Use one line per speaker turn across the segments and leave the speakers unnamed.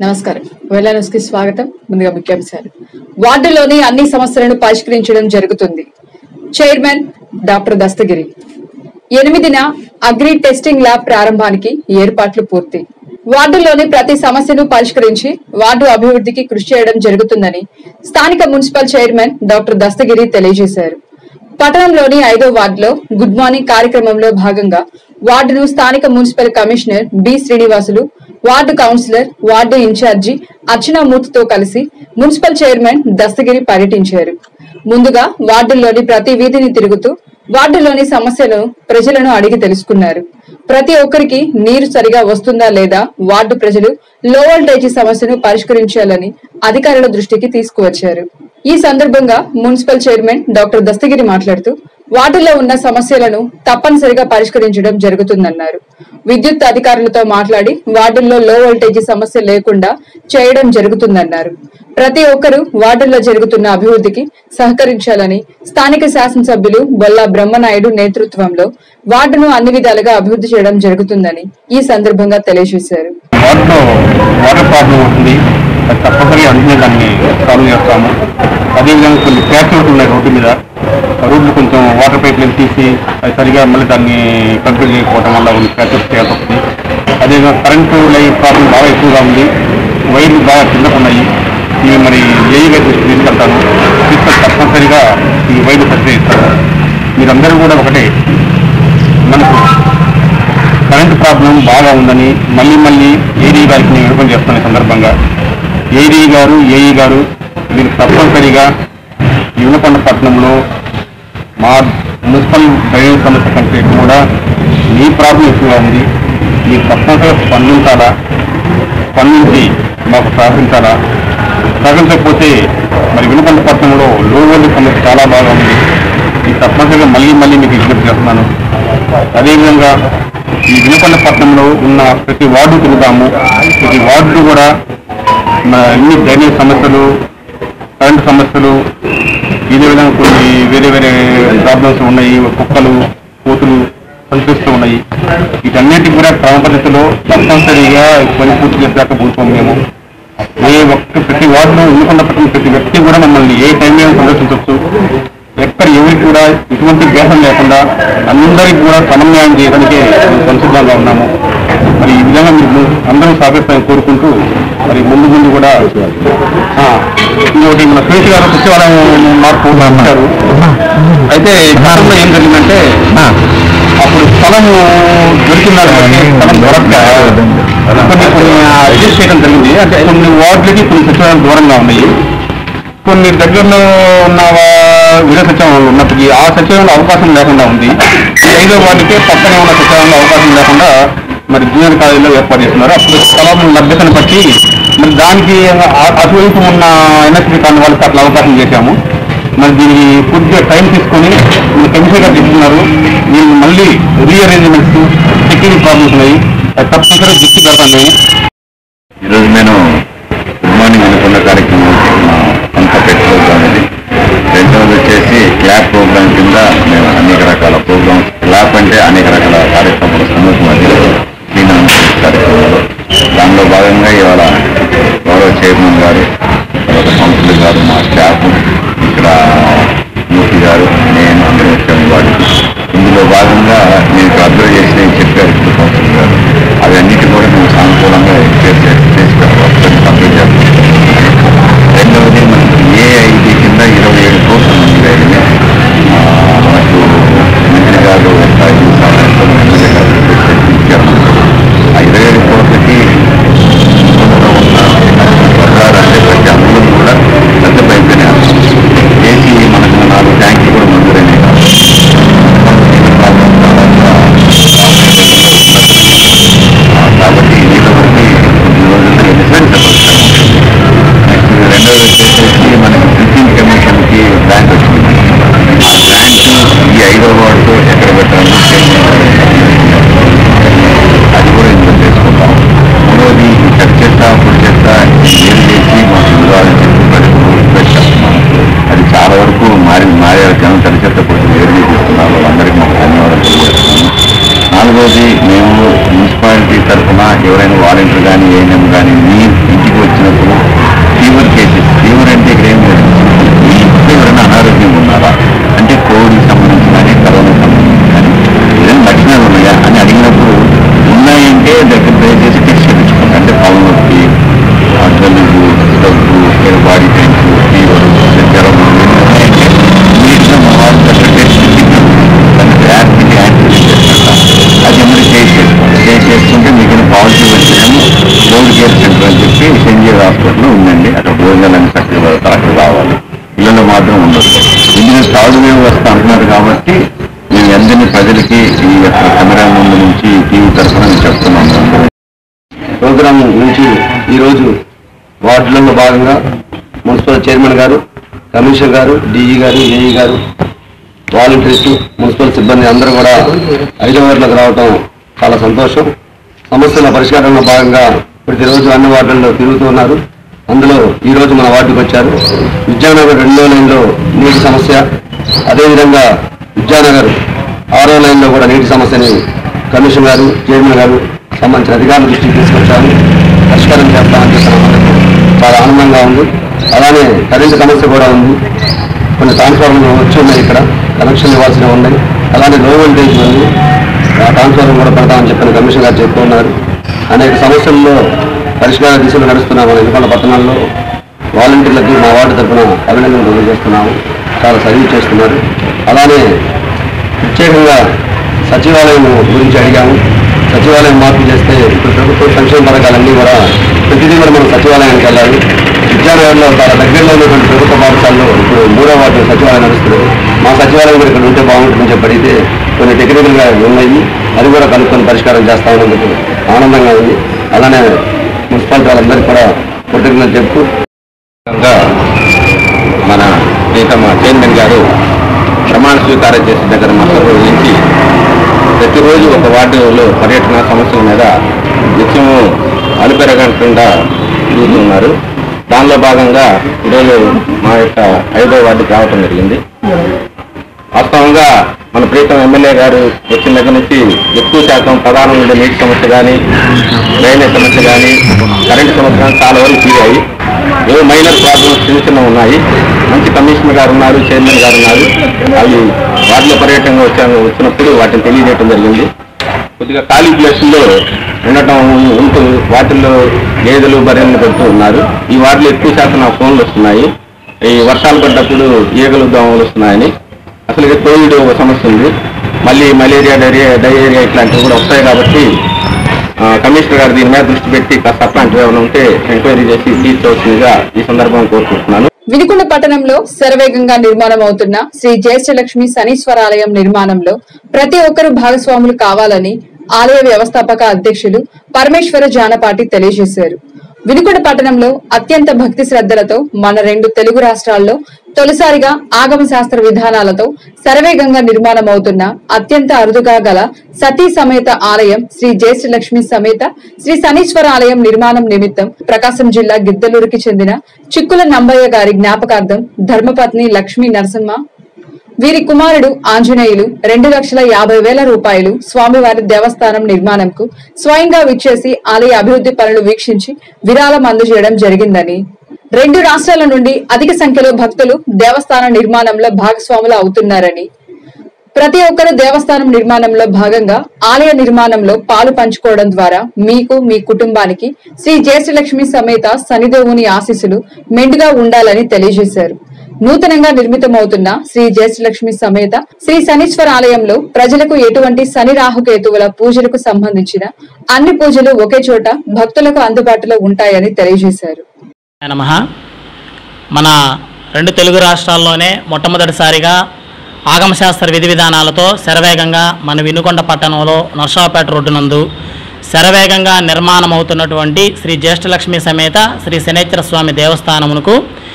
నమస్కారం వెల్లనస్ కి స్వాగతం ముందుగా ముఖ్యాంశాలు వార్డులోని అన్ని సమస్యలను పరిష్కరించడం జరుగుతుంది చైర్మన్ డాక్టర్ దస్తగిరి ఎనిమిదిన అగ్రి టెస్టింగ్ ల్యాబ్ ప్రారంభానికి ఏర్పాట్లు పూర్తి వార్డులోని ప్రతి సమస్యను పరిష్కరించి వార్డు అభివృద్ధికి కృషి చేయడం జరుగుతుందని స్థానిక మున్సిపల్ చైర్మన్ డాక్టర్ దస్తగిరి తెలియజేశారు పట్టణంలోని ఐదో వార్డులో గుడ్ మార్నింగ్ కార్యక్రమంలో భాగంగా వార్డును స్థానిక municipal commissioner B Srinivasulu ward councillor ward incharge అర్చనామూర్తితో కలిసి మున్సిపల్ చైర్మన్ దస్తగిరి పర్యటించారు ముందుగా వార్డుల్లోని ప్రతి వీధిని తిరుగుతూ వార్డులోని సమస్యలను ప్రజలను అడిగి తెలుసుకున్నారు ప్రతి ఒక్కరికి నీరు సరిగా వస్తుందా లేదా వార్డు ప్రజలు లో వోల్టేజీ సమస్యను పరిష్కరించాలని అధికారుల దృష్టికి తీసుకువచ్చారు ఈ సందర్భంగా మున్సిపల్ చైర్మన్ డాక్టర్ దస్తగిరి మాట్లాడుతూ వార్డులో ఉన్న సమస్యలను తప్పనిసరిగా పరిష్కరించడం జరుగుతుందన్నారు విద్యుత్ అధికారులతో మాట్లాడి వార్డుల్లో లో వోల్టేజీ సమస్య లేకుండా చేయడం జరుగుతుందన్నారు ప్రతి ఒక్కరూ వార్డుల్లో జరుగుతున్న అభివృద్ధికి సహకరించాలని స్థానిక శాసనసభ్యులు బొల్లా బ్రహ్మనాయుడు నేతృత్వంలో వార్డును అన్ని విధాలుగా అభివృద్ధి చేయడం జరుగుతుందని ఈ సందర్భంగా తెలియజేశారు
వాటిలో వాటర్ ప్రాబ్లం ఉంటుంది అది తప్పనిసరిగా వెంటనే దాన్ని సాల్వ్ చేస్తాము అదేవిధంగా కొన్ని ప్యాచెస్ ఉన్నాయి రోడ్డు మీద ఆ రోడ్లు కొంచెం వాటర్ పైప్ లైన్ తీసి అది సరిగా మళ్ళీ దాన్ని కంట్రోల్ చేయకపోవడం వల్ల కొన్ని ప్యాచెస్ చేయాల్సి వస్తుంది అదేవిధంగా కరెంటు లైన్ ప్రాబ్లం బాగా ఎక్కువగా ఉంది వైర్లు బాగా కిందకు ఉన్నాయి ఇవి మరి ఏఈగా దృష్టి తీసుకెళ్తాను తీసుకొని తప్పనిసరిగా ఈ వైర్లు సరి చేస్తాను మీరందరూ కూడా ఒకటే మనకు కరెంట్ ప్రాబ్లం బాగా ఉందని మళ్ళీ మళ్ళీ ఏడీ గారికి నేను వినపం చేస్తున్న ఈ సందర్భంగా ఏడీ గారు ఏఈ గారు మీరు తప్పనిసరిగా ఈ వినకొండ పట్టణంలో మా మున్సిపల్ డ్రైనేజ్ సమస్య కంటే కూడా మీ ప్రాబ్లం ఎక్కువగా ఉంది మీరు తప్పనిసరిగా స్పందించాలా స్పందించి మాకు సహకరించాలా సహకరించకపోతే మరి వినకొండ పట్టణంలో లో వోల్టేజ్ సమస్య చాలా బాగా ఉంది ఈ తప్పనిసరిగా మళ్ళీ మళ్ళీ మీకు విజ్ఞప్తి చేస్తున్నాను అదేవిధంగా ఈ వినకొండ పట్టణంలో ఉన్న ప్రతి వార్డు తిరుగుతాము ప్రతి వార్డు కూడా మన అన్ని డ్రైనేజ్ సమస్యలు కరెంటు సమస్యలు ఇదే విధంగా కొన్ని వేరే వేరే ప్రాబ్లమ్స్ ఉన్నాయి కుక్కలు కోతులు కనిపిస్తూ ఉన్నాయి వీటన్నిటికి కూడా క్రమ పద్ధతిలో తప్పనిసరిగా పని పూర్తి చేశాక పోతాం మేము ఏ ఒక్క ప్రతి వార్డులో ఎన్నుకున్న పట్టణం ప్రతి వ్యక్తి కూడా మమ్మల్ని ఏ టైంలో సందర్శించవచ్చు ఎక్కడ ఎవరికి కూడా ఎటువంటి భేదం లేకుండా అందరికీ కూడా సమన్వయం చేయడానికి మేము సంసిద్ధంగా ఉన్నాము మరి ఈ విధంగా మీరు అందరూ సహకరిస్తారని కోరుకుంటూ మరి ముందు ముందు కూడా ఆ, ఇంకోటి మన సురేష్ గారు సచివాలయం మార్పు ఇచ్చారు అయితే గతంలో ఏం జరిగిందంటే అప్పుడు స్థలం దొరికిందా స్థలం దొరక్క కొన్ని కొన్ని అడ్జస్ట్ చేయడం జరిగింది అంటే కొన్ని వార్డులకి కొన్ని సచివాలయం దూరంగా ఉన్నాయి కొన్ని దగ్గరలో ఉన్న వా- విడ సచివాలయాలు ఉన్నప్పటికీ ఆ సచివాలయంలో అవకాశం లేకుండా ఉంది ఈ ఐదో వార్డుకే పక్కనే ఉన్న సచివాలయంలో అవకాశం లేకుండా మరి జూనియర్ కాలేజీలో ఏర్పాటు చేస్తున్నారు అప్పుడు స్థలం లభ్యతను బట్టి మరి దానికి ఆ- అటువైపు ఉన్న ఎన్ఎస్పీ కాని వాళ్ళకి అట్లా అవకాశం చేశాము మరి దీనికి పూర్తిగా టైం తీసుకొని మీరు కమిషన్ గారు చెప్తున్నారు దీనికి మళ్ళీ రీఅరేంజ్మెంట్స్ సెక్యూరిటీ ప్రాబ్లమ్స్ ఉన్నాయి అది తప్పనిసరిగా దృష్టి పెడతాం మేము
ఈరోజు నేను గుడ్ మార్నింగ్ అనుకున్న కార్యక్రమం మా అంత ప్రోగ్రామ్ ఇది రెండవది వచ్చేసి క్లాప్ ప్రోగ్రామ్ కింద మేము అనేక రకాల ప్రోగ్రామ్స్ క్లాప్ అంటే అనేక రకాల కార్యక్రమాలు సమూహం అది దీని కార్యక్రమాలు దానిలో భాగంగా ఇవాళ గౌరవ చైర్మన్ గారు తర్వాత కౌన్సిలర్ గారు మా స్టాఫ్ ఇక్కడ మూర్తి గారు నేను అందరూ వచ్చాము వాడికి ఇందులో భాగంగా నేను ఇక్కడ అబ్జర్వ్ చేసిన చెప్పారు ఇప్పుడు కౌన్సిలర్ గారు అవన్నిటి కూడా మేము సానుకూలంగా చేసి చేసి కంప్లీట్ చేస్తాం రెండవది మనకు ఏఐడి కింద ఇరవై ఏడు కోట్లు మంది వేయడమే మనకు మంత్రి గారు ఐదు సాయంతో ఎమ్మెల్యే గారు ఇచ్చారు మనకు. ఆ ఇరవై ఏడు కోట్లకి ఇందులో ఉన్న వర్గాలు అంటే ప్రతి అందరూ కూడా పెద్ద పైపునే ఏసీ మనకు నాలుగు ట్యాంకులు కూడా మంజూరైనాయి కాబట్టి నీళ్ళ వరకు ఈ రోజుల్లో డిఫరెన్స్ నెక్స్ట్ రెండవది వచ్చేసి మనకి డ్రింకింగ్ కమిషన్కి గ్రాంట్ వచ్చింది ఆ గ్రాంట్ ఈ ఐదో వార్డు ఎక్కడ పెట్టాలో అది కూడా ఇంప్లిమెంట్ చేసుకుంటాం మూడవది ఈ చెత్త చెత్త పొడి చెత్త ఏం చేసి మాకు ఇవ్వాలని చెప్పి ప్రజలు రిక్వెస్ట్ చేస్తున్నాం అది చాలా వరకు మారి మారే జనం తడి చెత్త పొడి వేరు చేస్తున్నారు వాళ్ళందరికీ మాకు ధన్యవాదాలు తెలియజేస్తున్నాము నాలుగోది మేము మున్సిపాలిటీ తరఫున ఎవరైనా వాలంటీర్ కానీ ఏఎన్ఎం కానీ మీ ఇంటికి వచ్చినప్పుడు ఫీవర్ కేసెస్ ఫీవర్ అంటే ఇక్కడ ఏం లేదు మీ ఇంట్లో ఎవరైనా అనారోగ్యం ఉన్నారా అంటే కోవిడ్కి సంబంధించి కానీ కరోనా సంబంధించి కానీ ఏదైనా లక్షణాలు ఉన్నాయా అని అడిగినప్పుడు ఉన్నాయంటే దగ్గర దయచేసి టెస్ట్ చేయించుకోండి అంటే పళ్ళు నొప్పి ఆ జలుబు దగ్గు లేదా బాడీ పెయిన్స్ ఫీవర్ జ్వరం ఇవన్నీ ఉన్నాయంటే ఇమీడియట్గా మా వాళ్ళు దగ్గర టెస్ట్ దానికి ర్యాపిడ్ యాంటీజెన్ టెస్ట్ అంట అది ఎమ్మడి చేసి చేసుకోండి చేసి చేసుకుంటే మీకు పాజిటివ్ వచ్చినాము కోవిడ్ కేర్ సెంటర్ అని చెప్పి సెంజీవ్ హాస్పిటల్ ఉందండి అక్కడ భోజనాలన్నీ చక్కగా పెడతారు అక్కడ రావాలి ఇళ్ళలో మాత్రం ఉండదు ఇందులో థర్డ్ వేవ్ వస్తా అంటున్నారు కాబట్టి మేము అందరినీ ప్రజలకి ఈ యొక్క కెమెరా ముందు నుంచి టీవీ తరఫున మేము చెప్తున్నాము
ప్రోగ్రాం నుంచి ఈరోజు వార్డులలో భాగంగా మున్సిపల్ చైర్మన్ గారు కమిషనర్ గారు డిఈ గారు ఏఈ గారు వాలంటీర్స్ మున్సిపల్ సిబ్బంది అందరూ కూడా ఐదో వార్డులకు రావటం చాలా సంతోషం సమస్యల పరిష్కారంలో భాగంగా ప్రతిరోజు అన్ని వార్డుల్లో తిరుగుతూ ఉన్నారు అందులో ఈ రోజు మన వార్డుకి వచ్చారు విద్యానగర్ రెండో లైన్లో నీటి సమస్య అదేవిధంగా విద్యానగర్ ఆరో లైన్లో కూడా నీటి సమస్యని కమిషన్ గారు చైర్మన్ గారు సంబంధించిన అధికారుల దృష్టికి తీసుకొచ్చారు పరిష్కారం చేస్తామని చెప్పిన మనకు చాలా ఆనందంగా ఉంది అలానే కరెంటు సమస్య కూడా ఉంది కొన్ని ట్రాన్స్ఫార్మర్లు వచ్చి ఉన్నాయి ఇక్కడ కనెక్షన్ ఇవ్వాల్సినవి ఉన్నాయి అలానే లో వోల్టేజ్ ఉంది ఆ ట్రాన్స్ఫార్మర్ కూడా పెడతామని చెప్పిన కమిషన్ గారు చెప్తూ ఉన్నారు అనేక సమస్యల్లో పరిష్కార దిశలో నడుస్తున్నాం మన ఎన్నికల పట్టణాల్లో వాలంటీర్లకి మా వార్డు తరఫున అభినందనలు తెలియజేస్తున్నాము చాలా సర్వీస్ చేస్తున్నారు అలానే ప్రత్యేకంగా సచివాలయం గురించి అడిగాము సచివాలయం మార్పు చేస్తే ఇప్పుడు ప్రభుత్వ సంక్షేమ పథకాలన్నీ కూడా ప్రతిదీ కూడా మనం సచివాలయానికి వెళ్ళాలి విద్యానగర్లో చాలా దగ్గరలో ఉన్నటువంటి ప్రభుత్వ పాఠశాలలో ఇప్పుడు మూడో వార్డు సచివాలయం నడుస్తుంది మా సచివాలయం కూడా ఇక్కడ ఉంటే బాగుంటుందని చెప్పి అడిగితే కొన్ని టెక్నికల్గా ఉన్నాయి అది కూడా కనుక్కొని పరిష్కారం చేస్తామన్నందుకు ఆనందంగా ఉంది అలానే మున్సిపాలిటీ వాళ్ళందరికీ కూడా కృతజ్ఞతలు చెప్తూ
విధంగా మన ప్రీతమ చైర్మన్ గారు ప్రమాణ స్వీకారం చేసిన దగ్గర మొదలు నుంచి ప్రతిరోజు ఒక వార్డులో పర్యటన సమస్యల మీద నిత్యము అలుపెరగకుండా తిరుగుతున్నారు దానిలో భాగంగా ఈరోజు మా యొక్క ఐదో వార్డుకి రావటం జరిగింది వాస్తవంగా మన ప్రీతం ఎమ్మెల్యే గారు వచ్చిన దగ్గర నుంచి ఎక్కువ శాతం ప్రధాన ఉండే నీటి సమస్య కానీ డ్రైనేజ్ సమస్య కానీ కరెంటు సమస్య కానీ చాలా వరకు తీరాయి ఏవో మైనర్ ప్రాబ్లమ్స్ చిన్న చిన్న ఉన్నాయి మంచి కమిషనర్ గారు ఉన్నారు చైర్మన్ గారు ఉన్నారు అవి వాటిలో పర్యటనగా వచ్చాను వచ్చినప్పుడు వాటిని తెలియజేయడం జరిగింది కొద్దిగా ఖాళీ ప్లేసుల్లో ఉండటం ఉంటూ వాటిల్లో గేదెలు బర్రెలను పెడుతూ ఉన్నారు ఈ వాటిలో ఎక్కువ శాతం నా ఫోన్లు వస్తున్నాయి ఈ వర్షాలు పడ్డప్పుడు ఈగలు దోమలు వస్తున్నాయని అసలు ఇది కోవిడ్ ఒక సమస్య ఉంది మళ్ళీ మలేరియా డైరియా డయేరియా ఇట్లాంటివి కూడా వస్తాయి కాబట్టి ఆ, కమిషనర్ గారు దీని మీద దృష్టి పెట్టి కాస్త అట్లాంటివి ఏమైనా ఉంటే ఎంక్వైరీ చేసి తీసుకోవాల్సిందిగా ఈ సందర్భంగా కోరుకుంటున్నాను
వినుకొండ పట్టణంలో శరవేగంగా నిర్మాణం అవుతున్న శ్రీ జ్యేష్ఠలక్ష్మి శనీశ్వరాలయం నిర్మాణంలో ప్రతి ఒక్కరూ భాగస్వాములు కావాలని ఆలయ వ్యవస్థాపక అధ్యక్షులు పరమేశ్వర జానపాటి తెలియజేశారు వినుకొండ పట్టణంలో అత్యంత భక్తి శ్రద్ధలతో మన రెండు తెలుగు రాష్ట్రాల్లో తొలిసారిగా ఆగమ శాస్త్ర విధానాలతో శరవేగంగా నిర్మాణం అవుతున్న అత్యంత అరుదుగా గల సతీ సమేత ఆలయం శ్రీ జ్యేష్ఠలక్ష్మి సమేత శ్రీ శనీశ్వర ఆలయం నిర్మాణం నిమిత్తం ప్రకాశం జిల్లా గిద్దలూరుకి చెందిన చిక్కుల నంబయ్య గారి జ్ఞాపకార్థం ధర్మపత్ని లక్ష్మీ నరసింహ వీరి కుమారుడు ఆంజనేయులు రెండు లక్షల యాభై వేల రూపాయలు స్వామివారి దేవస్థానం నిర్మాణంకు స్వయంగా విచ్చేసి ఆలయ అభివృద్ధి పనులు వీక్షించి విరాళం అందజేయడం జరిగిందని రెండు రాష్ట్రాల నుండి అధిక సంఖ్యలో భక్తులు దేవస్థాన నిర్మాణంలో భాగస్వాములు అవుతున్నారని ప్రతి ఒక్కరు దేవస్థానం నిర్మాణంలో భాగంగా ఆలయ నిర్మాణంలో పాలు పంచుకోవడం ద్వారా మీకు మీ కుటుంబానికి శ్రీ జ్యేష్ఠలక్ష్మి సమేత శనిదేవుని ఆశీస్సులు మెండుగా ఉండాలని తెలియజేశారు నూతనంగా నిర్మితమవుతున్న శ్రీ జ్యేష్ఠలక్ష్మి సమేత శ్రీ శనీశ్వర ఆలయంలో ప్రజలకు ఎటువంటి శని రాహుకేతువుల పూజలకు సంబంధించిన అన్ని పూజలు ఒకే చోట భక్తులకు అందుబాటులో ఉంటాయని తెలియజేశారు
నమః మన రెండు తెలుగు రాష్ట్రాల్లోనే మొట్టమొదటిసారిగా ఆగమశాస్త్ర విధి విధానాలతో శరవేగంగా మన వినుకొండ పట్టణంలో నర్సాపేట రోడ్డు నందు శరవేగంగా నిర్మాణం అవుతున్నటువంటి శ్రీ జ్యేష్ఠలక్ష్మి సమేత శ్రీ శనేశ్వర స్వామి దేవస్థానమునకు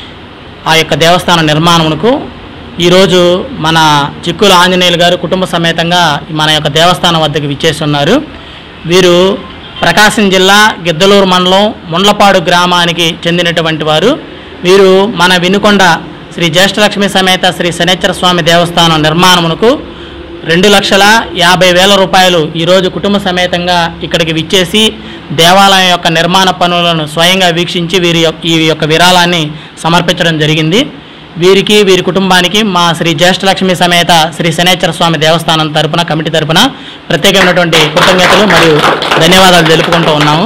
ఆ యొక్క దేవస్థాన నిర్మాణమునకు ఈరోజు మన చిక్కుల ఆంజనేయులు గారు కుటుంబ సమేతంగా మన యొక్క దేవస్థానం వద్దకు విచ్చేసి ఉన్నారు వీరు ప్రకాశం జిల్లా గిద్దలూరు మండలం ముండ్లపాడు గ్రామానికి చెందినటువంటి వారు వీరు మన వినుకొండ శ్రీ జ్యేష్ఠలక్ష్మి సమేత శ్రీ శనేశ్వర స్వామి దేవస్థానం నిర్మాణమునకు రెండు లక్షల యాభై వేల రూపాయలు ఈరోజు కుటుంబ సమేతంగా ఇక్కడికి విచ్చేసి దేవాలయం యొక్క నిర్మాణ పనులను స్వయంగా వీక్షించి వీరి యొక్క ఈ యొక్క విరాళాన్ని సమర్పించడం జరిగింది వీరికి వీరి కుటుంబానికి మా శ్రీ జ్యేష్ఠలక్ష్మి సమేత శ్రీ శనేశ్వర స్వామి దేవస్థానం తరపున కమిటీ తరపున ప్రత్యేకమైనటువంటి కృతజ్ఞతలు మరియు ధన్యవాదాలు తెలుపుకుంటూ ఉన్నాము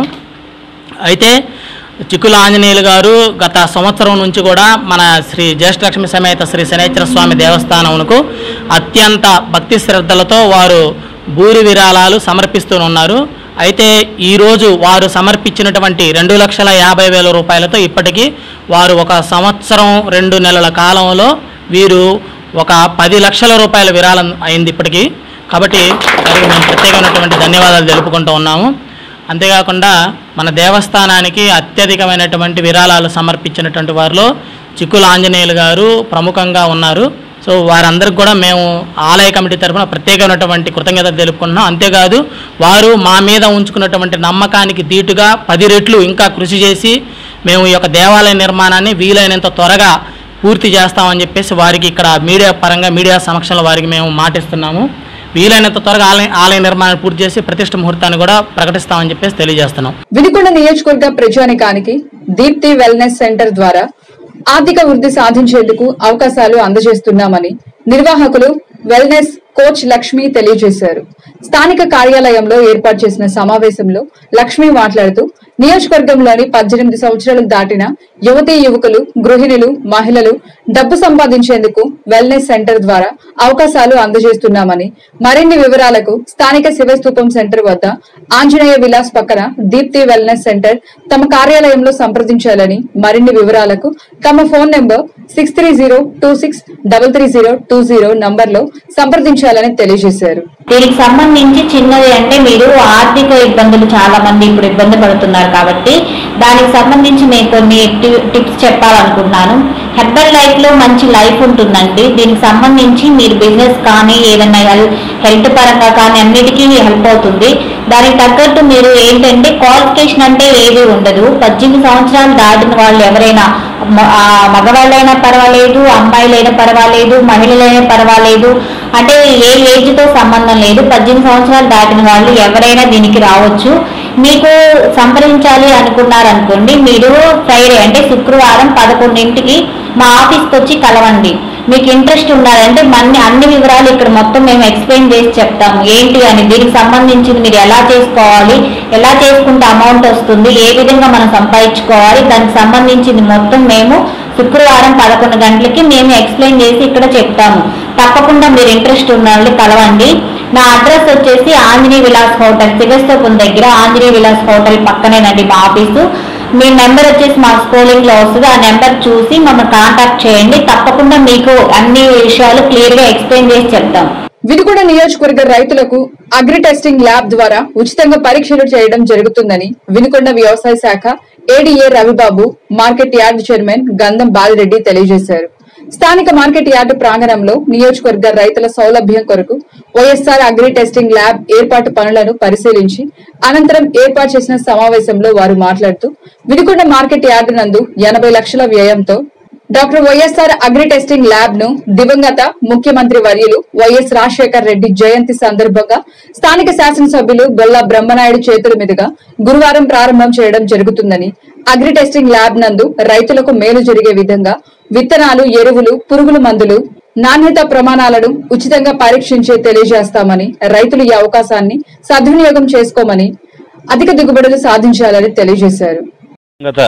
అయితే చిక్కుల ఆంజనేయులు గారు గత సంవత్సరం నుంచి కూడా మన శ్రీ జ్యేష్ఠలక్ష్మి సమేత శ్రీ శనేశ్వర స్వామి దేవస్థానమునకు అత్యంత భక్తి శ్రద్ధలతో వారు భూరి విరాళాలు సమర్పిస్తూ ఉన్నారు అయితే ఈరోజు వారు సమర్పించినటువంటి రెండు లక్షల యాభై వేల రూపాయలతో ఇప్పటికీ వారు ఒక సంవత్సరం రెండు నెలల కాలంలో వీరు ఒక పది లక్షల రూపాయల విరాళం అయింది ఇప్పటికీ కాబట్టి వారికి మేము ప్రత్యేకమైనటువంటి ధన్యవాదాలు తెలుపుకుంటూ ఉన్నాము అంతేకాకుండా మన దేవస్థానానికి అత్యధికమైనటువంటి విరాళాలు సమర్పించినటువంటి వారిలో చిక్కుల ఆంజనేయులు గారు ప్రముఖంగా ఉన్నారు సో వారందరికి కూడా మేము ఆలయ కమిటీ తరఫున ప్రత్యేకమైనటువంటి కృతజ్ఞతలు తెలుపుకుంటున్నాం అంతేకాదు వారు మా మీద ఉంచుకున్నటువంటి నమ్మకానికి దీటుగా పది రెట్లు ఇంకా కృషి చేసి మేము ఈ యొక్క దేవాలయ నిర్మాణాన్ని వీలైనంత త్వరగా పూర్తి చేస్తామని చెప్పేసి వారికి ఇక్కడ మీడియా పరంగా మీడియా సమక్షంలో వారికి మేము మాటిస్తున్నాము వీలైనంత త్వరగా ఆలయ ఆలయ నిర్మాణాన్ని పూర్తి చేసి ప్రతిష్ట ముహూర్తాన్ని కూడా ప్రకటిస్తామని చెప్పేసి తెలియజేస్తున్నాం
వినుకొండ నియోజకవర్గ ప్రజానికానికి దీప్తి వెల్నెస్ సెంటర్ ద్వారా ఆర్థిక వృద్ధి సాధించేందుకు అవకాశాలు అందజేస్తున్నామని నిర్వాహకులు వెల్నెస్ కోచ్ లక్ష్మి తెలియజేశారు స్థానిక కార్యాలయంలో ఏర్పాటు చేసిన సమావేశంలో లక్ష్మి మాట్లాడుతూ నియోజకవర్గంలోని పద్దెనిమిది సంవత్సరాలు దాటిన యువతీ యువకులు గృహిణులు మహిళలు డబ్బు సంపాదించేందుకు వెల్నెస్ సెంటర్ ద్వారా అవకాశాలు అందజేస్తున్నామని మరిన్ని వివరాలకు స్థానిక శివస్తూపం సెంటర్ వద్ద ఆంజనేయ విలాస్ పక్కన దీప్తి వెల్నెస్ సెంటర్ తమ కార్యాలయంలో సంప్రదించాలని మరిన్ని వివరాలకు తమ phone number six three zero two six double three zero two zero నంబర్లో సంప్రదించాలని తెలియజేశారు
దీనికి సంబంధించి చిన్నది అంటే మీరు ఆర్థిక ఇబ్బందులు చాలా మంది ఇప్పుడు ఇబ్బంది పడుతున్నారు కాబట్టి దానికి సంబంధించి నేను కొన్ని టి- టిప్స్ చెప్పాలనుకుంటున్నాను హెర్బల్ లైఫ్ లో మంచి లైఫ్ ఉంటుందండి దీనికి సంబంధించి మీరు బిజినెస్ కానీ ఏదైనా హెల్- హెల్త్ పరంగా కానీ అన్నిటికీ హెల్ప్ అవుతుంది దానికి తగ్గట్టు మీరు ఏంటంటే క్వాలిఫికేషన్ అంటే ఏది ఉండదు పద్దెనిమిది సంవత్సరాలు దాటిన వాళ్ళు ఎవరైనా మ- ఆ మగవాళ్ళైనా పర్వాలేదు అమ్మాయిలైనా పర్వాలేదు మహిళలైనా పర్వాలేదు అంటే ఏ ఏజ్ తో సంబంధం లేదు పద్దెనిమిది సంవత్సరాలు దాటిన వాళ్ళు ఎవరైనా దీనికి రావచ్చు మీకు సంప్రదించాలి అనుకున్నారనుకోండి మీరు ఫ్రైడే అంటే శుక్రవారం పదకొండింటికి మా ఆఫీస్కి వచ్చి కలవండి మీకు ఇంట్రెస్ట్ ఉన్నారంటే మన అన్ని వివరాలు ఇక్కడ మొత్తం మేము ఎక్స్ప్లెయిన్ చేసి చెప్తాము ఏంటి అని దీనికి సంబంధించింది మీరు ఎలా చేసుకోవాలి ఎలా చేసుకుంటే అమౌంట్ వస్తుంది ఏ విధంగా మనం సంపాదించుకోవాలి దానికి సంబంధించింది మొత్తం మేము శుక్రవారం పదకొండు గంటలకి మేము ఎక్స్ప్లెయిన్ చేసి ఇక్కడ చెప్తాము తప్పకుండా మీరు ఇంట్రెస్ట్ ఉన్న వాళ్ళు కలవండి నా అడ్రస్ వచ్చేసి ఆంజనేయ విలాస్ హోటల్ శివస్తోపం దగ్గర ఆంజనేయ విలాస్ హోటల్ పక్కనేనండి మా ఆఫీసు మీ నెంబర్ వచ్చేసి మా స్కూలింగ్ లో వస్తుంది ఆ నెంబర్ చూసి మమ్మల్ని కాంటాక్ట్ చేయండి తప్పకుండా మీకు అన్ని విషయాలు క్లియర్ గా ఎక్స్ప్లెయిన్ చేసి చెప్తాం
వినుకొండ నియోజకవర్గ రైతులకు అగ్రి టెస్టింగ్ ల్యాబ్ ద్వారా ఉచితంగా పరీక్షలు చేయడం జరుగుతుందని వినుకొండ వ్యవసాయ శాఖ ADA Ravibabu market yard chairman Gandham Balireddy తెలియజేశారు స్థానిక మార్కెట్ యార్డు ప్రాంగణంలో నియోజకవర్గ రైతుల సౌలభ్యం కొరకు వైఎస్ఆర్ అగ్రి టెస్టింగ్ ల్యాబ్ ఏర్పాటు పనులను పరిశీలించి అనంతరం ఏర్పాటు చేసిన సమావేశంలో వారు మాట్లాడుతూ వినుకొండ మార్కెట్ యార్డు నందు ఎనభై లక్షల వ్యయంతో doctor YSR agri testing lab ను దివంగత ముఖ్యమంత్రి వర్యులు వైఎస్ రాజశేఖర్ రెడ్డి జయంతి సందర్భంగా స్థానిక శాసనసభ్యులు గొల్లా బ్రహ్మనాయుడు చేతుల మీదుగా గురువారం ప్రారంభం చేయడం జరుగుతుందని అగ్రి టెస్టింగ్ ల్యాబ్ నందు రైతులకు మేలు జరిగే విధంగా విత్తనాలు ఎరువులు పురుగుల మందులు నాణ్యత ప్రమాణాలను ఉచితంగా పరీక్షించే తెలియజేస్తామని రైతులు ఈ అవకాశాన్ని సద్వినియోగం చేసుకోమని అధిక దిగుబడులు సాధించాలని తెలియజేశారు
గత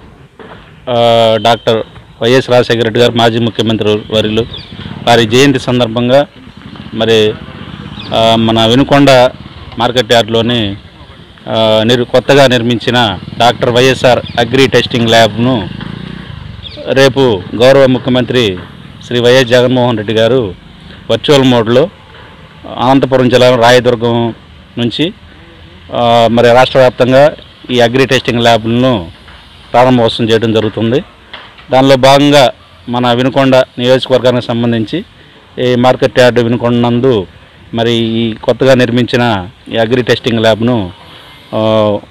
ఆ, డాక్టర్ వైఎస్ రాజశేఖర రెడ్డి గారు మాజీ ముఖ్యమంత్రి వర్యులు వారి జయంతి సందర్భంగా మరి ఆ, మన వినుకొండ మార్కెట్ యార్డ్లోని ఆ, నిర్ కొత్తగా నిర్మించిన డాక్టర్ వైఎస్ఆర్ అగ్రి టెస్టింగ్ ల్యాబ్ను రేపు గౌరవ ముఖ్యమంత్రి శ్రీ వైఎస్ జగన్మోహన్ రెడ్డి గారు వర్చువల్ మోడ్లో అనంతపురం జిల్లా రాయదుర్గం నుంచి ఆ, మరి రాష్ట్ర వ్యాప్తంగా ఈ అగ్రి టెస్టింగ్ ల్యాబ్లను ప్రారంభోత్సవం చేయడం జరుగుతుంది దానిలో భాగంగా మన వినుకొండ నియోజకవర్గానికి సంబంధించి ఈ మార్కెట్ యార్డ్ వినుకొండ నందు మరి ఈ కొత్తగా నిర్మించిన ఈ అగ్రి టెస్టింగ్ ల్యాబ్ను ఆ,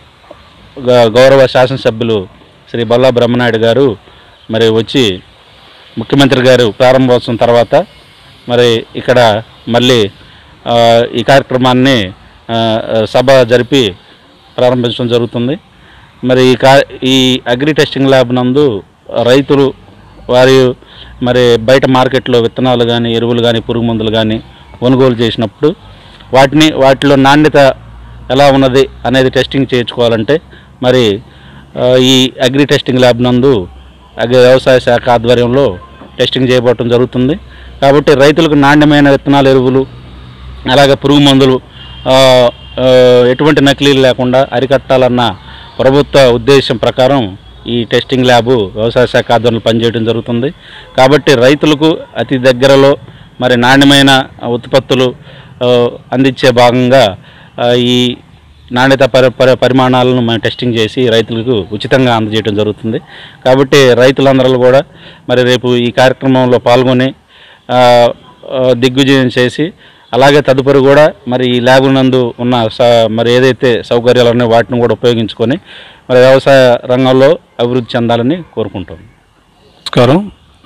గ- గౌరవ శాసనసభ్యులు శ్రీ బొల్లా బ్రహ్మనాయుడు గారు మరి వచ్చి ముఖ్యమంత్రి గారు ప్రారంభోత్సవం తర్వాత మరి ఇక్కడ మళ్ళీ ఆ, ఈ కార్యక్రమాన్ని ఆ, సభ జరిపి ప్రారంభించడం జరుగుతుంది మరి ఈ కా ఈ అగ్రి టెస్టింగ్ ల్యాబ్ నందు రైతులు వారి మరి బయట మార్కెట్లో విత్తనాలు కానీ ఎరువులు కానీ పురుగు మందులు కానీ కొనుగోలు చేసినప్పుడు వాటిని వాటిలో నాణ్యత ఎలా ఉన్నది అనేది టెస్టింగ్ చేయించుకోవాలంటే మరి ఆ, ఈ అగ్రి టెస్టింగ్ ల్యాబ్ నందు అగ్రి వ్యవసాయ శాఖ ఆధ్వర్యంలో టెస్టింగ్ చేయబడటం జరుగుతుంది కాబట్టి రైతులకు నాణ్యమైన విత్తనాలు ఎరువులు అలాగే పురుగు మందులు ఆ, ఆ, ఎటువంటి నకిలీలు లేకుండా అరికట్టాలన్న ప్రభుత్వ ఉద్దేశం ప్రకారం ఈ టెస్టింగ్ ల్యాబు వ్యవసాయ శాఖ ఆధ్వర్యంలో పనిచేయడం జరుగుతుంది కాబట్టి రైతులకు అతి దగ్గరలో మరి నాణ్యమైన ఉత్పత్తులు ఆ, అందించే భాగంగా ఆ, ఈ నాణ్యత పరి పరి పరిమాణాలను మనం టెస్టింగ్ చేసి రైతులకు ఉచితంగా అందజేయడం జరుగుతుంది కాబట్టి రైతులందరూ కూడా మరి రేపు ఈ కార్యక్రమంలో పాల్గొని ఆ, ఆ, దిగ్విజయం చేసి అలాగే తదుపరి కూడా మరి ఈ ల్యాబ్ నందు ఉన్న స- మరి ఏదైతే సౌకర్యాలు ఉన్నాయో వాటిని కూడా ఉపయోగించుకొని మరి వ్యవసాయ రంగంలో అభివృద్ధి చెందాలని కోరుకుంటాం
నమస్కారం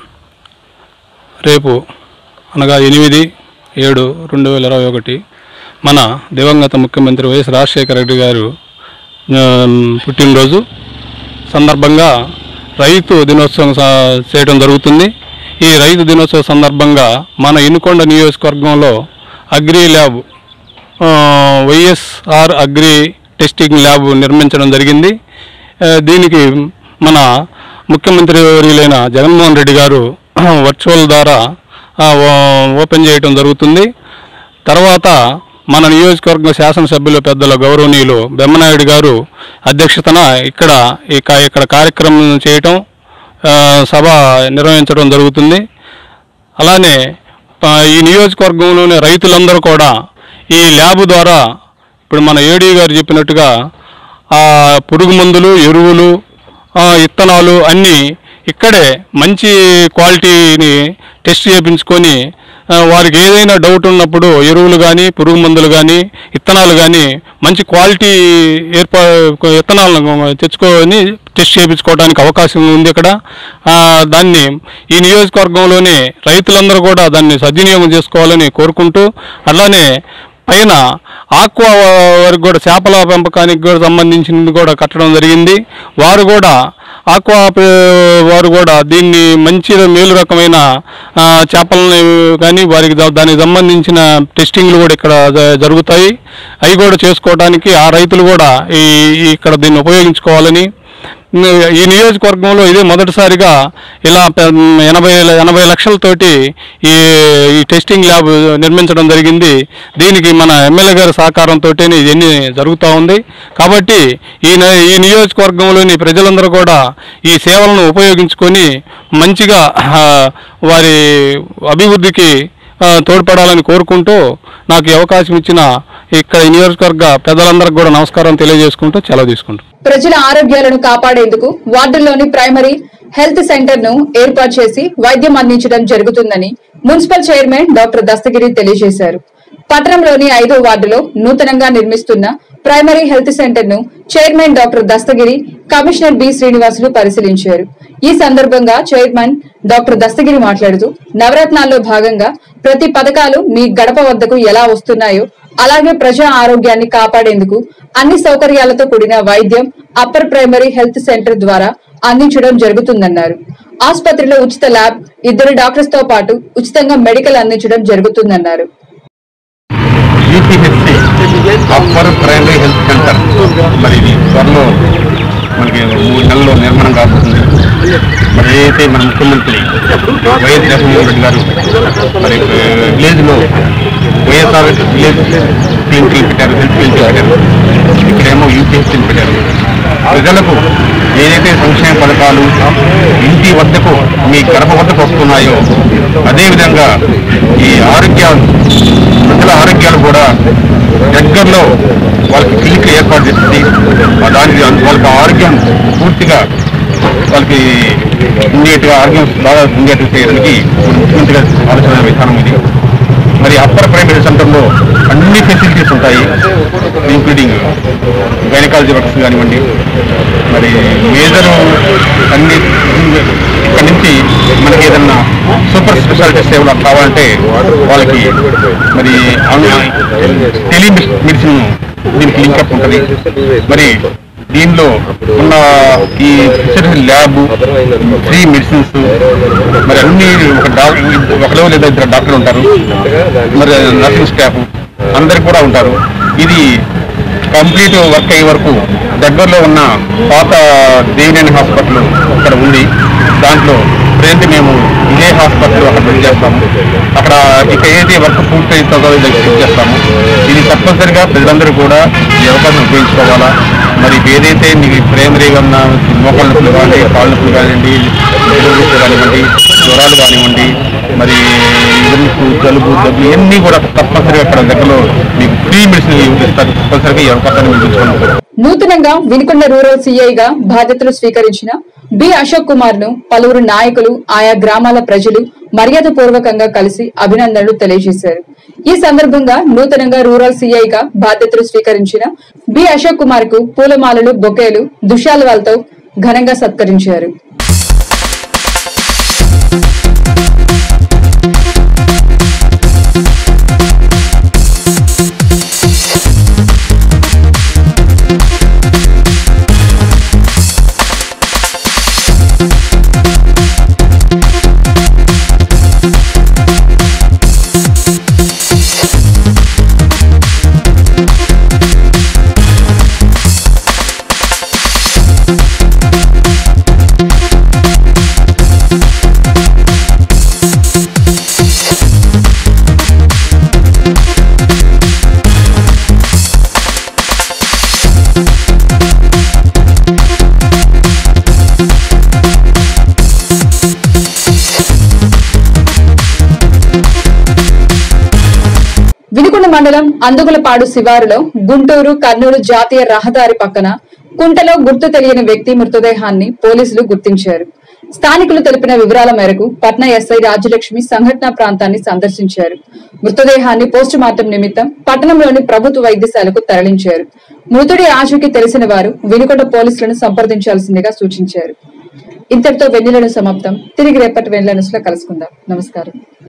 రేపు అనగా ఎనిమిది ఏడు రెండు వేల ఇరవై ఒకటి మన దివంగత ముఖ్యమంత్రి వైఎస్ రాజశేఖర రెడ్డి గారు ఆ, పుట్టినరోజు సందర్భంగా రైతు దినోత్సవం స- చేయడం జరుగుతుంది ఈ రైతు దినోత్సవ సందర్భంగా మన ఇనుకొండ నియోజకవర్గంలో అగ్రి ల్యాబ్ ఆ, వైఎస్ఆర్ అగ్రి టెస్టింగ్ ల్యాబ్ నిర్మించడం జరిగింది ఆ, దీనికి మన ముఖ్యమంత్రి వర్యులైన జగన్మోహన్ రెడ్డి గారు వర్చువల్ ద్వారా ఆ, ఓ- ఓపెన్ చేయడం జరుగుతుంది తర్వాత మన నియోజకవర్గ శాసనసభ్యులు పెద్దల గౌరవనీయులు బెమ్మనాయుడు గారు అధ్యక్షతన ఇక్కడ ఈ కా- ఇక్కడ కార్యక్రమం చేయటం ఆ, సభ నిర్వహించడం జరుగుతుంది అలానే ఆ, ఈ నియోజకవర్గంలోని రైతులందరూ కూడా ఈ ల్యాబ్ ద్వారా ఇప్పుడు మన ఏడీ గారు చెప్పినట్టుగా ఆ పురుగు మందులు ఎరువులు ఆ, ఇత్తనాలు అన్నీ ఇక్కడే మంచి క్వాలిటీని టెస్ట్ చేయించుకొని ఆ, వారికి ఏదైనా డౌట్ ఉన్నప్పుడు ఎరువులు కానీ పురుగు మందులు కానీ ఇత్తనాలు కానీ మంచి క్వాలిటీ ఏర్పా ఇత్తనాలను తెచ్చుకొని టెస్ట్ చేయించుకోవడానికి అవకాశం ఉంది ఇక్కడ ఆ, దాన్ని ఈ నియోజకవర్గంలోని రైతులందరూ కూడా దాన్ని సద్వినియోగం చేసుకోవాలని కోరుకుంటూ అలానే పైన ఆక్వా వారికి కూడా చేపల పెంపకానికి కూడా సంబంధించింది కూడా కట్టడం జరిగింది వారు కూడా ఆక్వా పే- వారు కూడా దీన్ని మంచి మేలు రకమైన ఆ, చేపలని కానీ వారికి దా- దానికి సంబంధించిన టెస్టింగ్లు కూడా ఇక్కడ జ- జరుగుతాయి అవి కూడా చేసుకోవడానికి ఆ రైతులు కూడా ఈ ఈ- ఇక్కడ దీన్ని ఉపయోగించుకోవాలని ఈ నియోజకవర్గంలో ఇదే మొదటిసారిగా ఇలా పె- ఎనభై ఎనభై లక్షలతోటి ఈ ఈ టెస్టింగ్ ల్యాబ్ నిర్మించడం జరిగింది దీనికి మన ఎమ్మెల్యే గారి సహకారంతో ఇవన్నీ జరుగుతూ ఉంది కాబట్టి ఈ న- ఈ నియోజకవర్గంలోని ప్రజలందరూ కూడా ఈ సేవలను ఉపయోగించుకొని మంచిగా ఆ, వారి అభివృద్ధికి ఆ, తోడ్పడాలని కోరుకుంటూ నాకు ఈ అవకాశం ఇచ్చిన ఇక్కడ ఈ నియోజకవర్గ పెద్దలందరికీ కూడా నమస్కారం తెలియజేసుకుంటూ సెలవు తీసుకుంటాం
ప్రజల ఆరోగ్యాలను కాపాడేందుకు వార్డుల్లోని ప్రైమరీ హెల్త్ సెంటర్ ను ఏర్పాటు చేసి వైద్యం అందించడం జరుగుతుందని మున్సిపల్ చైర్మన్ డాక్టర్ దస్తగిరి తెలియజేశారు పట్టణంలోని ఐదో వార్డులో నూతనంగా నిర్మిస్తున్న ప్రైమరీ హెల్త్ సెంటర్ ను chairman doctor Dastagiri commissioner B Srinivasulu పరిశీలించారు ఈ సందర్భంగా చైర్మన్ డాక్టర్ దస్తగిరి మాట్లాడుతూ నవరత్నాల్లో భాగంగా ప్రతి పథకాలు మీ గడప వద్దకు ఎలా వస్తున్నాయో అలాగే ప్రజా ఆరోగ్యాన్ని కాపాడేందుకు అన్ని సౌకర్యాలతో కూడిన వైద్యం అప్పర్ ప్రైమరీ హెల్త్ సెంటర్ ద్వారా అందించడం జరుగుతుందన్నారు ఆసుపత్రిలో ఉచిత ల్యాబ్ ఇద్దరు డాక్టర్స్ తో పాటు ఉచితంగా మెడికల్ అందించడం జరుగుతుందన్నారు
UPHC upper primary health centre మరి ఇది త్వరలో మనకి మూడు నెలల్లో నిర్మాణం కాబోతుంది మరి ఏదైతే మన ముఖ్యమంత్రి వైఎస్ జగన్మోహన్ రెడ్డి గారు మరి విలేజ్లో వైఎస్ఆర్ విలేజ్ క్లినిక్లు పెట్టారు హెల్త్ క్లినిక్లు పెట్టారు ఇక్కడేమో యూపీహెచ్సీని పెట్టారు ప్రజలకు ఏదైతే సంక్షేమ పథకాలు ఇంటి వద్దకు మీ గడప వద్దకు వస్తున్నాయో అదేవిధంగా ఈ ఆరోగ్య ప్రజల ఆరోగ్యాలు కూడా దగ్గరలో వాళ్ళకి క్లినిక్ ఏర్పాటు చేస్తుంది ఆ దానికి అన్- వాళ్ళకి ఆరోగ్యం పూర్తిగా వాళ్ళకి ఉండేట్టుగా ఆరోగ్యం బాగా ఉండేట్టుగా చేయడానికి ముఖ్యమంత్రి గారి ఆలోచన విధానం ఇది మరి అప్పర్ ప్రైమరీ సెంటర్లో అన్ని ఫెసిలిటీస్ ఉంటాయి ఇంక్లూడింగ్ గైనకాలజీ వర్క్స్ కానివ్వండి మరి మేజర్ అన్ని ఇక్కడ నుంచి మనకి ఏదన్నా సూపర్ స్పెషాలిటీ సేవలు కావాలంటే వాళ్ళకి మరి టెలి మెడిసిన్ దీనికి లింకప్ ఉంటుంది మరి దీనిలో ఉన్న ఈ ల్యాబ్ ఫ్రీ మెడిసిన్స్ మరి అన్ని ఒక డాక్టర్ ఒకలో లేదా ఇద్దరు డాక్టర్లు ఉంటారు మరి నర్సింగ్ స్టాఫ్ అందరు కూడా ఉంటారు ఇది కంప్లీట్ వర్క్ అయ్యే వరకు దగ్గరలో ఉన్న పాత దేవినేని హాస్పిటల్ ఇక్కడ ఉంది దాంట్లో ప్రజెంట్ మేము ఇదే హాస్పిటల్ అక్కడ బిల్డ్ చేస్తాము అక్కడ ఇక ఏది వర్క్ పూర్తి అవుతుందో ఇది చెక్ చేస్తాము ఇది తప్పనిసరిగా ప్రజలందరూ కూడా ఈ అవకాశం ఉపయోగించుకోవాలా మరి ఏదైతే మీకు ప్రేమరీగా ఉన్న మోకాళ్ళ నొప్పులు కానీ కాళ్ళ నొప్పులు కానివ్వండి మెదడు నొప్పులు కానివ్వండి జ్వరాలు కానివ్వండి మరి ఇవన్నీ జలుబు దగ్గు ఇవన్నీ కూడా తప్పనిసరిగా అక్కడ దగ్గరలో మీకు ఫ్రీ మెడిసిన్ ఇస్తారు తప్పనిసరిగా ఈ అవకాశాన్ని మీరు తీసుకోండి
నూతనంగా వినుకొండ రూరల్ సీఐగా బాధ్యతలు స్వీకరించిన బి అశోక్ కుమార్ ను పలువురు నాయకులు ఆయా గ్రామాల ప్రజలు మర్యాద పూర్వకంగా కలిసి అభినందనలు తెలియజేశారు ఈ సందర్భంగా నూతనంగా రూరల్ సీఐగా బాధ్యతలు స్వీకరించిన బి అశోక్ కుమార్ కు పూలమాలలు బొకేలు దుశాలువాలతో ఘనంగా సత్కరించారు వినుకొండ మండలం అందుగులపాడు శివారులో గుంటూరు కర్నూలు జాతీయ రహదారి పక్కన కుంటలో గుర్తు తెలియని వ్యక్తి మృతదేహాన్ని పోలీసులు గుర్తించారు స్థానికులు తెలిపిన వివరాల మేరకు పట్నా ఎస్ఐ రాజ్యలక్ష్మి సంఘటనా ప్రాంతాన్ని సందర్శించారు మృతదేహాన్ని పోస్టు మార్టం నిమిత్తం పట్టణంలోని ప్రభుత్వ వైద్యశాలకు తరలించారు మృతుడి ఆచూకీ తెలిసిన వారు వినుకొండ పోలీసులను సంప్రదించాల్సిందిగా సూచించారు ఇంతటితో వెన్నెలను సమాప్తం తిరిగి రేపటి వెన్నెల న్యూస్ లో కలుసుకుందాం నమస్కారం